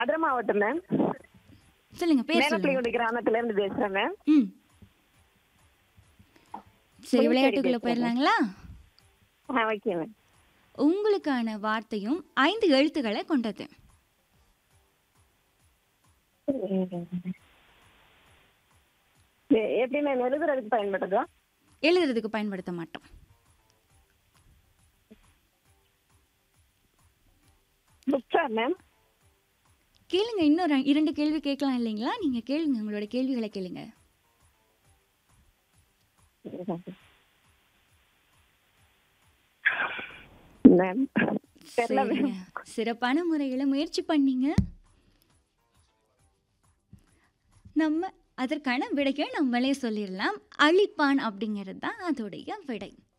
மதுரை மாவட்டம் மேம் சொல்லுங்க பேர் சொல்லுங்க மேலப்பிள்ளையோட கிராமத்துல இருந்து பேசுறேன் மேம் ம் சரி புதுச்சேரி விளையாட்டுக்குள்ள பேசுறேன். போயிடலாங்களா ஆ ஓகே மேம் உங்களுக்கான வார்த்தையும் ஐந்து எழுத்துக்களை கொண்டது எ- எப்படி மேம் எழுதுறதுக்கு பயன்படுதா எழுதுறதுக்கு பயன்படுத்த மாட்டோம் புக்ஸா மேம் கேளுங்க இன்னும் ரெ- இரண்டு கேள்வி கேட்கலாம் இல்லைங்களா நீங்க கேளுங்க உங்களோட கேள்விகளை கேளுங்க மேம் தெரியல மேம் சரிங்க சிறப்பான முறையில் முயற்சி பண்ணீங்க நம்ம அதற்கான விடையை நம்மளே சொல்லிடலாம் அழிப்பான் அப்படிங்கிறது தான் அதோடைய விடை